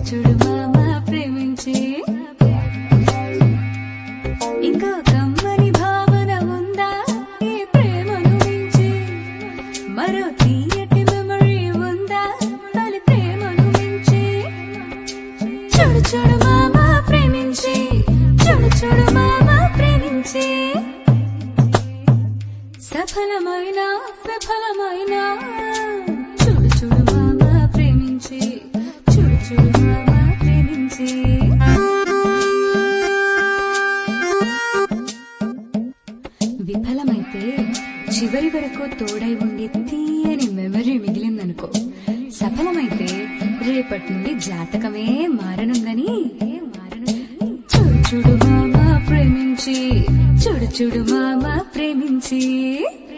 చూడు మామ ప్రేమించి ఇంకో కమ్మని భావన ఉందా ఈ ప్రేమను మించి మరో తీయటి మెమరీ ఉందా తొలి ప్రేమను మించి చూడు చూడు మామ ప్రేమించి చూడు చూడు మామ ప్రేమించి సఫలమైన విఫలమైన చూడు చూడు మామ ప్రేమించి చూడు చూడు మామ ప్రేమించి విఫలమైతే చివరి వరకు తోడై ఉండి తీయని మెమరీ మిగిలిందనుకో సఫలమైతే రేపటి నుండి జాతకమే మారనుందని చూడు చూడు మామ ప్రేమించి చూడు చూడు మామ ప్రేమించి